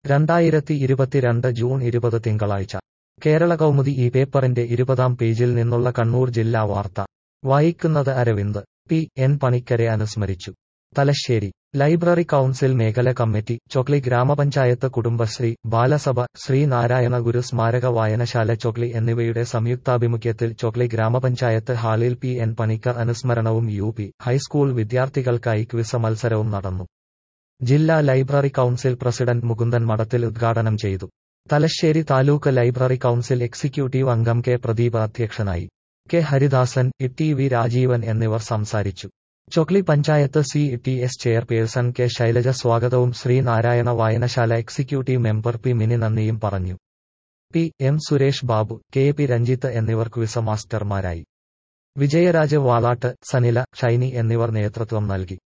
രണ്ടായിരത്തി ഇരുപത്തിരണ്ട് ജൂൺ ഇരുപത് തിങ്കളാഴ്ച കേരള കൗമുദി ഈ പേപ്പറിന്റെ ഇരുപതാം പേജിൽ നിന്നുള്ള കണ്ണൂർ ജില്ലാ വാർത്ത വായിക്കുന്നത് അരവിന്ദ് പി എൻ പണിക്കരെ അനുസ്മരിച്ചു തലശ്ശേരി ലൈബ്രറി കൗൺസിൽ മേഖല കമ്മിറ്റി ചൊക്ലി ഗ്രാമപഞ്ചായത്ത് കുടുംബശ്രീ ബാലസഭ ശ്രീനാരായണ ഗുരു സ്മാരക വായനശാല ചൊക്ലി എന്നിവയുടെ സംയുക്താഭിമുഖ്യത്തിൽ ചൊക്ലി ഗ്രാമപഞ്ചായത്ത് ഹാളിൽ പി എൻ പണിക്കർ അനുസ്മരണവും യു പി ഹൈസ്കൂൾ വിദ്യാർത്ഥികൾക്കായി ക്വിസ് മത്സരവും നടന്നു ജില്ലാ library council president Mukundan Madathil ഉദ്ഘാടനം ചെയ്തു Thalassery taluk library council executive അംഗം കെ പ്രദീപ് അധ്യക്ഷനായി K Haridasan E T V Rajeevan എന്നിവർ സംസാരിച്ചു Chokli panchayat C T S chairperson K Shylaja സ്വാഗതവും Sreenarayana Vayanasala executive member P Mini നന്ദിയും പറഞ്ഞു P M Suresh Babu K P Ranjith എന്നിവർ ക്വിസ മാസ്റ്റർമാരായി വിജയരാജ് വാളാട്ട് സനില ഷൈനി എന്നിവർ നേതൃത്വം നൽകി